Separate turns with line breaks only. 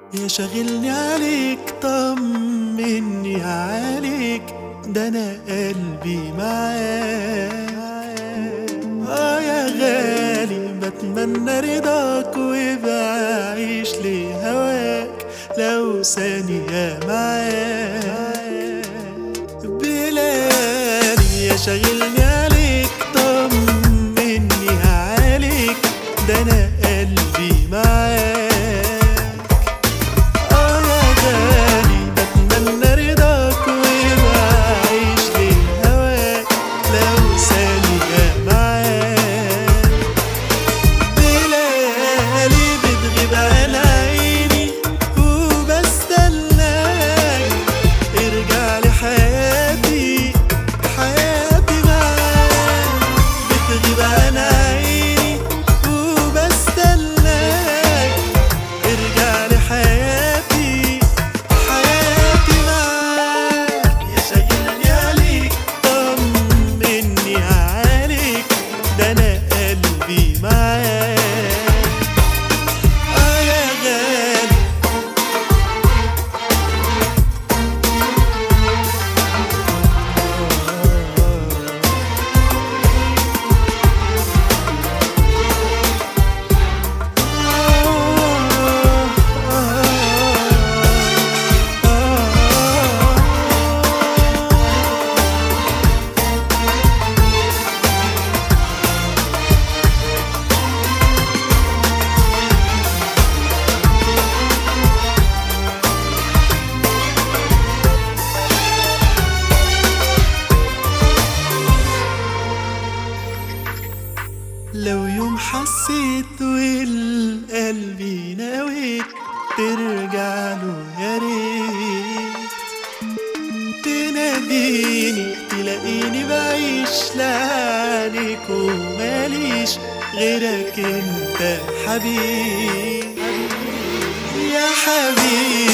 يا شاغلني عليك طمني عليك ده انا قلبي معاك اه يا غالي بتمنى رضاك وبعيش لهواك لو ثانية معاك بلالي يا شاغلني عليك طمني عليك ده انا قلبي معاك اه يا غالي بتمنى رضاك وبعيش لهواك لو ثانية معاك بلالي بتغيب عن عيني وبستناك ارجع لي حياتي حياتي معاك بتغيب عن عيني وبستناك ارجع لي حياتي حياتي معاك يا شاغلني عليك طمني عليك ده انا قلبي معاك اه يا غالي لو يوم حسيت والقلب نويت ترجع له يا ريت تناديني تلاقيني بعيش لعنيك وماليش غيرك انت حبيب يا حبيبي